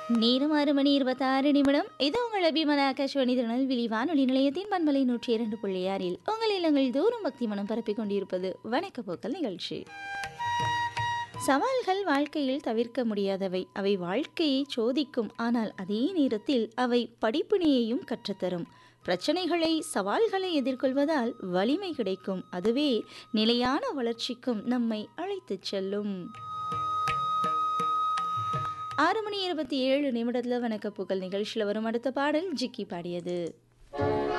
நேரம் ஆறு மணி இருபத்தாறு நிமிடம் இது உங்கள் அபிமல ஆகாஷ்வாணி திருநெல்வேலி வானொலி நிலையத்தின் பண்பலை நூற்றி இரண்டு புள்ளி ஆறில் உங்கள் இல்லங்கள் தூரம் பக்தி மனம் பரப்பிக் கொண்டிருப்பது வணக்க போக்கல் நிகழ்ச்சி சவால்கள் வாழ்க்கையில் தவிர்க்க முடியாதவை அவை வாழ்க்கையை சோதிக்கும் ஆனால் அதே நேரத்தில் அவை படிப்பினையையும் கற்றுத்தரும் பிரச்சனைகளை சவால்களை எதிர்கொள்வதால் வலிமை கிடைக்கும் அதுவே நிலையான வளர்ச்சிக்கும் நம்மை அழைத்துச் செல்லும் ஆறு மணி இருபத்தி ஏழு நிமிடத்தில் வணக்க புகழ் நிகழ்ச்சியில் வரும் அடுத்த பாடல் ஜிக்கி பாடியது